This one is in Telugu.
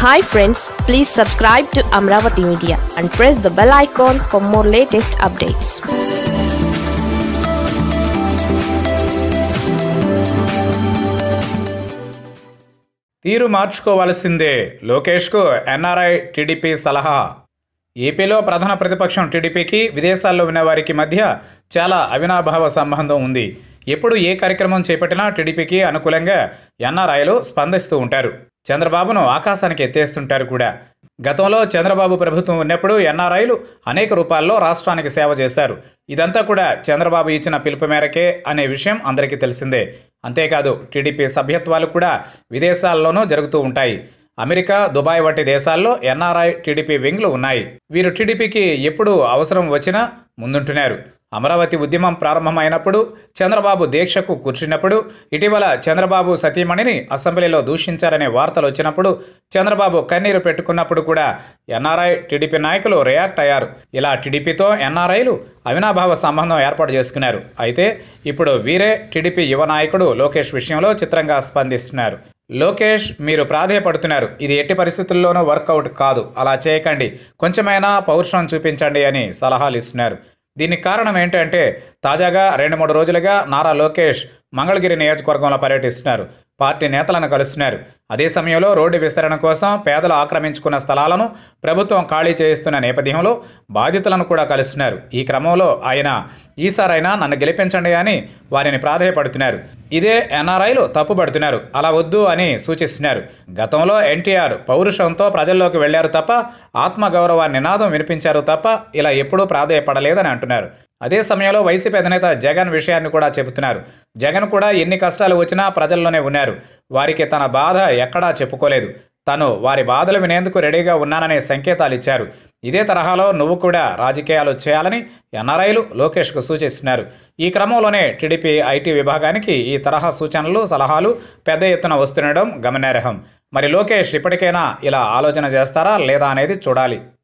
hi friends please subscribe to Amaravati media and press the bell icon for more latest updates తీరు మార్చుకోవాల్సిందే లోకేష్కు ఎన్ఆర్ఐ టీడీపీ సలహా ఏపీలో ప్రధాన ప్రతిపక్షం టీడీపీకి విదేశాల్లో ఉన్న వారికి మధ్య చాలా అవినాభావ సంబంధం ఉంది ఎప్పుడు ఏ కార్యక్రమం చేపట్టినా టీడీపీకి అనుకూలంగా ఎన్ఆర్ఐలు స్పందిస్తూ ఉంటారు చంద్రబాబును ఆకాశానికి ఎత్తేస్తుంటారు కూడా గతంలో చంద్రబాబు ప్రభుత్వం ఉన్నప్పుడు ఎన్ఆర్ఐలు అనేక రూపాల్లో రాష్ట్రానికి సేవ చేశారు ఇదంతా కూడా చంద్రబాబు ఇచ్చిన పిలుపు మేరకే అనే విషయం అందరికీ తెలిసిందే అంతేకాదు టీడీపీ సభ్యత్వాలు కూడా విదేశాల్లోనూ జరుగుతూ ఉంటాయి అమెరికా దుబాయ్ వంటి దేశాల్లో ఎన్ఆర్ఐ టీడీపీ వింగ్లు ఉన్నాయి వీరు టీడీపీకి ఎప్పుడు అవసరం వచ్చినా ముందుంటున్నారు అమరావతి ఉద్యమం ప్రారంభమైనప్పుడు చంద్రబాబు దీక్షకు కూర్చున్నప్పుడు ఇటీవల చంద్రబాబు సతీమణిని అసెంబ్లీలో దూషించారనే వార్తలు వచ్చినప్పుడు చంద్రబాబు కన్నీరు పెట్టుకున్నప్పుడు కూడా ఎన్ఆర్ఐ టీడీపీ నాయకులు రియాక్ట్ అయ్యారు ఇలా టీడీపీతో ఎన్ఆర్ఐలు అవినాభావ సంబంధం ఏర్పాటు చేసుకున్నారు అయితే ఇప్పుడు వీరే టీడీపీ యువ నాయకుడు లోకేష్ విషయంలో చిత్రంగా స్పందిస్తున్నారు లోకేష్ మీరు ప్రాధేయపడుతున్నారు ఇది ఎట్టి పరిస్థితుల్లోనూ వర్కౌట్ కాదు అలా చేయకండి కొంచెమైనా పౌరుషం చూపించండి అని సలహాలు ఇస్తున్నారు దీనికి కారణం ఏంటంటే తాజాగా రెండు మూడు రోజులుగా నారా లోకేష్ మంగళగిరి నియోజకవర్గంలో పర్యటిస్తున్నారు పార్టీ నేతలను కలుస్తున్నారు అదే సమయంలో రోడ్డు విస్తరణ కోసం పేదలు ఆక్రమించుకున్న స్థలాలను ప్రభుత్వం ఖాళీ చేయిస్తున్న నేపథ్యంలో బాధితులను కూడా కలుస్తున్నారు ఈ క్రమంలో ఆయన ఈసారైనా నన్ను గెలిపించండి అని వారిని ప్రాధేయపడుతున్నారు ఇదే ఎన్ఆర్ఐలు తప్పుపడుతున్నారు అలా వద్దు అని సూచిస్తున్నారు గతంలో ఎన్టీఆర్ పౌరుషంతో ప్రజల్లోకి వెళ్లారు తప్ప ఆత్మగౌరవ నినాదం వినిపించారు తప్ప ఇలా ఎప్పుడూ ప్రాధేయపడలేదని అంటున్నారు అదే సమయంలో వైసీపీ అధినేత జగన్ విషయాన్ని కూడా చెబుతున్నారు జగన్ కూడా ఎన్ని కష్టాలు వచ్చినా ప్రజల్లోనే ఉన్నారు వారికి తన బాధ ఎక్కడా చెప్పుకోలేదు తను వారి బాధలు వినేందుకు రెడీగా ఉన్నాననే సంకేతాలు ఇచ్చారు ఇదే తరహాలో నువ్వు కూడా రాజకీయాలు చేయాలని ఎన్ఆర్ఐలు లోకేష్కు సూచిస్తున్నారు ఈ క్రమంలోనే టీడీపీ ఐటీ విభాగానికి ఈ తరహా సూచనలు సలహాలు పెద్ద ఎత్తున వస్తుండడం గమనార్హం మరి లోకేష్ ఇప్పటికైనా ఇలా ఆలోచన చేస్తారా లేదా అనేది చూడాలి